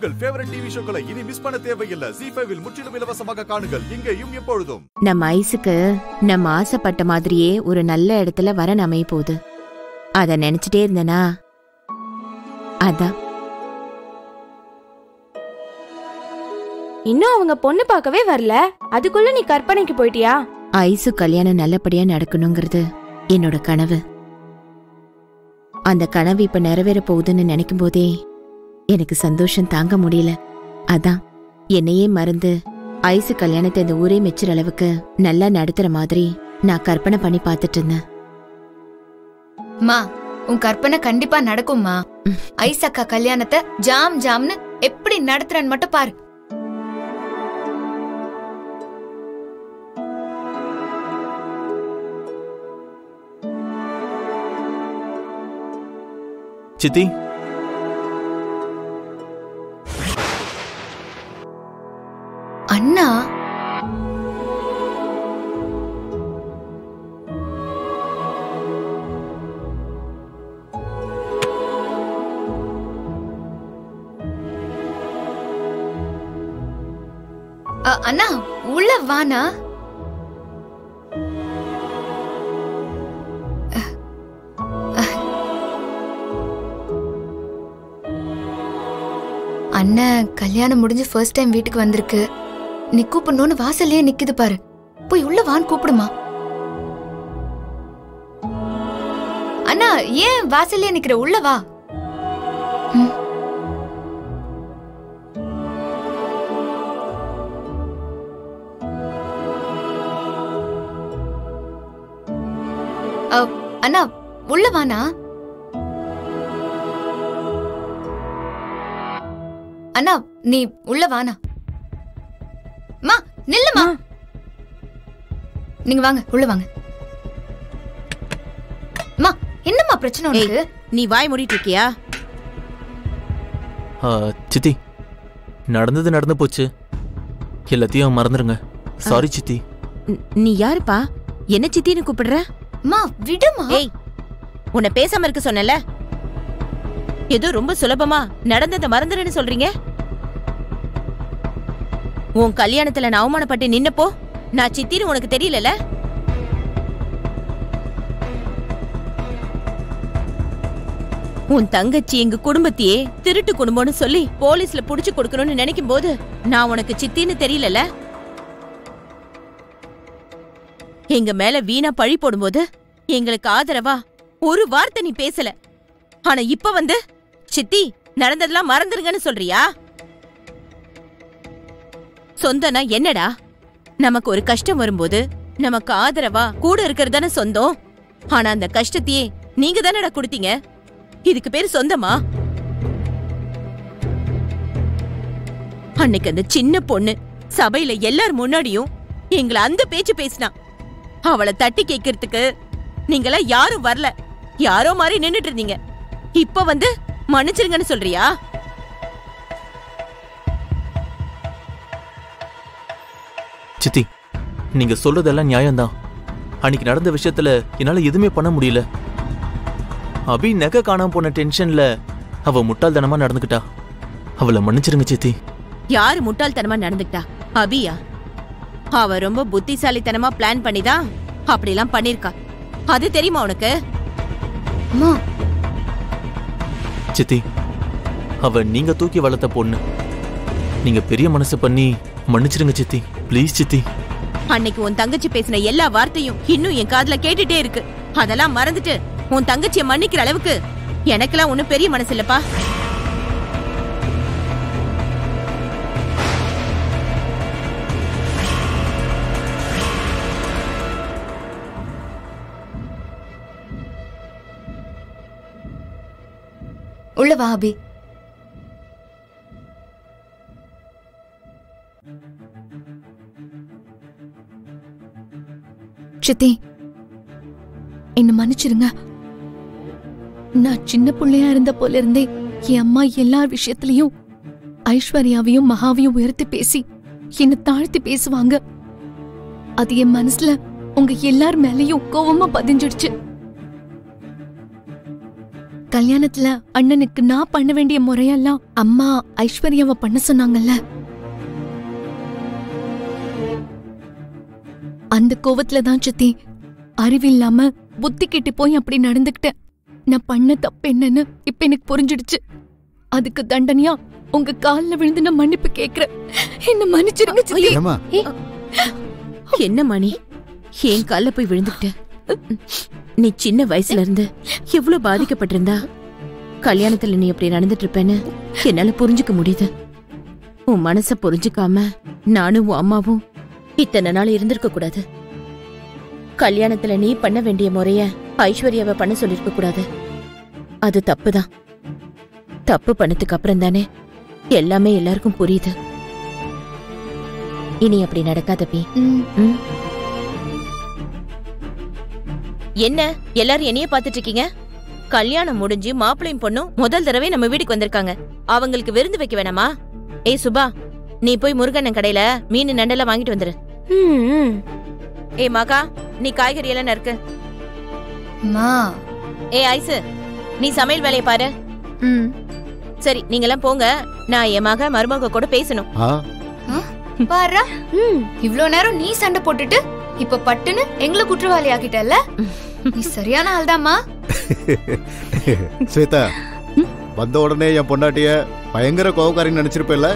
உங்கள் favourite TV ஷோக்களை இனி miss பண்ண தேவையில்லை ஜி ஃபைவில் முற்றிலும் இலவசமாக காணுங்கள் இங்கேயும் எப்பொழுதும் நம்ம ஐஸுக்கு நம்ம ஆசைப்பட்ட மாதிரியே ஒரு நல்ல இடத்துல வரன் அமைய போகுது அத நினைச்சிட்டே இருந்தனா அதான் இன்னும் அவங்க பொண்ணு பார்க்கவே வரல அதுக்குள்ள நீ கற்பனைக்கு போயிட்டியா ஐசு கல்யாணம் நல்லபடியா நடக்கணுங்கிறது என்னோட கனவு அந்த கனவு இப்ப நிறைவேற போகுதுன்னு நினைக்கும் போதே எனக்கு சந்தோஷம் தாங்க முடியல அதான் என்னையே மறந்து ஐசு கல்யாணத்தை இந்த ஊரே மெச்சுற அளவுக்கு நல்லா நடத்துற மாதிரி நான் கற்பனை பண்ணி பார்த்துட்டு இருந்தேன் மா உன் கற்பனை கண்டிப்பா நடக்கும்மா ஐஸ் அக்கா கல்யாணத்தை ஜாம் ஜாம்னு எப்படி நடத்துறேன்னு மட்டும் பாரு சித்தி அண்ணா அ, அண்ணா உள்ள வாண்ணா அண்ணன் கல்யாணம் முடிஞ்சு ஃபர்ஸ்ட் டைம் வீட்டுக்கு வந்திருக்கு நீ கூப்பிடணும்னு வாசல்லயே நிக்குது பாரு போய் உள்ள வான்னு கூப்பிடுமா அண்ணா ஏன் வாசல்லயே நிக்கிற உள்ள வா ம். அ, அண்ணா உள்ள வாண்ணா அண்ணா நீ உள்ள வாண்ணா மா நில்லுமா நீங்க வாங்க உள்ள வாங்க மா என்னம்மா பிரச்சனை உனக்கு நீ வாய் மூடிட்டு இருக்கியா ஆ, சித்தி நடந்தது நடந்து போச்சு எல்லாத்தையும் மறந்துடுங்க சாரி சித்தி ந- நீ யாருப்பா என்ன சித்தின்னு கூப்பிடுற மா விடுமா ஏய் உன்னை பேசாம இருக்க சொன்னல ஏதோ ரொம்ப சுலபமா நடந்ததை மறந்துடுன்னு சொல்றீங்க உன் கல்யாணத்துல நான் அவமானப்பட்டு நின்னப்போ நான் சித்தின்னு உனக்கு தெரியலல உன் தங்கச்சி எங்க குடும்பத்தையே திருட்டு குடும்பம்னு சொல்லி போலீஸ்ல புடிச்சு கொடுக்கணும்னு நினைக்கும் போது நான் உனக்கு சித்தின்னு தெரியலல எங்க மேல வீணா பழி போடும்போது எங்களுக்கு ஆதரவா ஒரு வார்த்தை நீ பேசல ஆனா இப்ப வந்து சித்தி நடந்ததெல்லாம் மறந்துருங்கன்னு சொல்றியா சொந்தம்னா என்னடா நமக்கு ஒரு கஷ்டம் வரும்போது நமக்கு ஆதரவா கூட இருக்கிறது தானே சொந்தம் ஆனா அந்த கஷ்டத்தையே நீங்க தானடா கொடுத்தீங்க இதுக்கு பேரு சொந்தமா அன்னைக்கு அந்த சின்ன பொண்ணு சபையில எல்லார் முன்னாடியும் எங்களை அந்த பேச்சு பேசினா அவளை தட்டி கேட்கறதுக்கு நீங்களாம் யாரும் வரல யாரோ மாதிரி நின்னுட்டு இருந்தீங்க இப்ப வந்து மன்னிச்சிருங்கன்னு சொல்றியா சித்தி நீங்க சொல்றதெல்லாம் நியாயம்தான் அன்னைக்கு நடந்த விஷயத்துல என்னால எதுவுமே பண்ண முடியல அபி நகை காணாம போன டென்ஷன்ல அவ முட்டாள்தனமா நடந்துக்கிட்டா அவளை மன்னிச்சிருங்க சித்தி யாரு முட்டாள்தனமா நடந்துக்கிட்டா அபியா அவ ரொம்ப புத்திசாலித்தனமா பிளான் பண்ணிதான் அப்படிலாம் பண்ணிருக்கா அது தெரியுமா உனக்கு அம்மா சித்தி அவ நீங்க தூக்கி வளர்த்த பொண்ணு நீங்க பெரிய மனசு பண்ணி மன்னிச்சிருங்க சித்தி ப்ளீஸ் சித்தி அன்னைக்கு உன் தங்கச்சி பேசின எல்லா வார்த்தையும் இன்னும் என் காதுல கேட்டுட்டே இருக்கு அதெல்லாம் மறந்துட்டு உன் தங்கச்சிய மன்னிக்கிற அளவுக்கு எனக்கெல்லாம் ஒண்ணும் பெரிய மனசு இல்லப்பா உள்ள வா அபி சித்தி என்ன மன்னிச்சிருங்க நான் சின்ன பிள்ளையா இருந்த போல இருந்தே என் அம்மா எல்லா விஷயத்திலையும் ஐஸ்வர்யாவையும் மகாவையும் உயர்த்தி பேசி என்ன தாழ்த்தி பேசுவாங்க அது என் மனசுல உங்க எல்லார் மேலயும் கோவமா பதிஞ்சிடுச்சு கல்யாணத்துல அண்ணனுக்கு நான் பண்ண வேண்டிய முறையெல்லாம் அம்மா ஐஸ்வர்யாவை பண்ண சொன்னாங்கல்ல அந்த கோவத்துல தான் சித்தி அறிவில்லாம புத்தி கெட்டு போய் அப்படி நடந்துக்கிட்டேன் நான் பண்ண தப்பு என்னன்னு இப்ப எனக்கு புரிஞ்சிடுச்சு அதுக்கு தண்டனையா உங்க கால்ல விழுந்து நான் மன்னிப்பு கேக்குறேன் என்ன மன்னிச்சிருங்க சித்தி ஏமா என்ன மணி என் கால்ல போய் விழுந்துக்கிட்ட நீ சின்ன வயசுல இருந்து எவ்வளவு பாதிக்கப்பட்டிருந்தா கல்யாணத்துல நீ அப்படி நடந்துட்டு இருப்பேன்னு என்னால புரிஞ்சுக்க முடியுது உன் மனச புரிஞ்சுக்காம நானும் உன் அம்மாவும் இத்தனை நாள் இருந்திருக்க கூடாது கல்யாணத்துல நீ பண்ண வேண்டிய முறைய ஐஸ்வர்யாவை பண்ண சொல்லிருக்க கூடாது அது தப்புதான் தப்பு பண்ணதுக்கு அப்புறம் தானே எல்லாமே எல்லாருக்கும் புரியுது இனி அப்படி நடக்காத பி ம், ம். என்ன எல்லாரும் என்னைய பாத்துட்டு இருக்கீங்க கல்யாணம் முடிஞ்சு மாப்பிள்ளையும் பொண்ணும் முதல் தடவை நம்ம வீட்டுக்கு வந்திருக்காங்க அவங்களுக்கு விருந்து வைக்க வேணாமா ஏய் சுபா நீ போய் முருகண்ணன் கடையில மீன் நண்டெல்லாம் வாங்கிட்டு வந்துரு ம், ம். ஏய் மகா நீ காய்கறி எல்லாம் நறுக்கு மா ஏய் ஐசு நீ சமையல் வேலையை பாரு ம். சரி நீங்க எல்லாம் போங்க நான் என் மக மருமக கூட பேசணும் ஆ பாரு ம். இவ்ளோ நேரம் நீ சண்டை போட்டுட்டு இப்ப பட்டுன்னு எங்களை குற்றவாளி ஆக்கிட்டல்ல நீ சரியான ஆள்தாம்மா ஸ்வேதா வந்த உடனே என் பொண்டாட்டிய பயங்கர கோவக்காரின்னு நினைச்சிருப்பேல்ல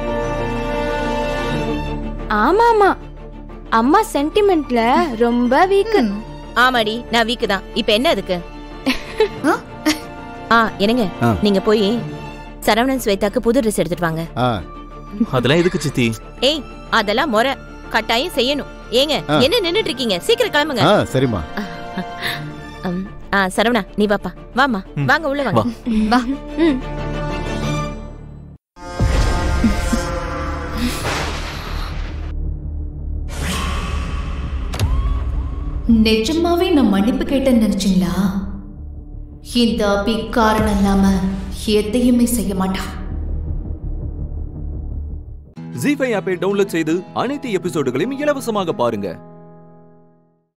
ஆமா ஆமா அம்மா சென்டிமெண்ட்ல ரொம்ப வீக் ம். ஆமாடி நான் வீக்கு தான் இப்ப என்ன அதுக்கு ஆ? ஆ என்னங்க ஆ. நீங்க போய் சரவணன் ஸ்வேதாக்கு புது ட்ரெஸ் எடுத்துட்டு வாங்க ஆ அதெல்லாம் எதுக்கு சித்தி ஏய் அதெல்லாம் முறை கட்டாயம் செய்யணும் ஏங்க ஆ. என்ன நின்னுட்டு இருக்கீங்க சீக்கிரம் கிளம்புங்க ஆ சரிம்மா ம், ஆ சரவணா நீ வாப்பா வாமா ம். வாங்க உள்ள வாங்க வா. வா ம். நிஜமாவே நான் மன்னிப்பு கேட்டேன்னு நினைச்சீங்களா இந்த அபி காரணம் இல்லாம எதையுமே செய்ய மாட்டான் ஜி ஃபைவ் ஆப்பை டவுன்லோட் செய்து அனைத்து எபிசோடுகளையும் இலவசமாக பாருங்க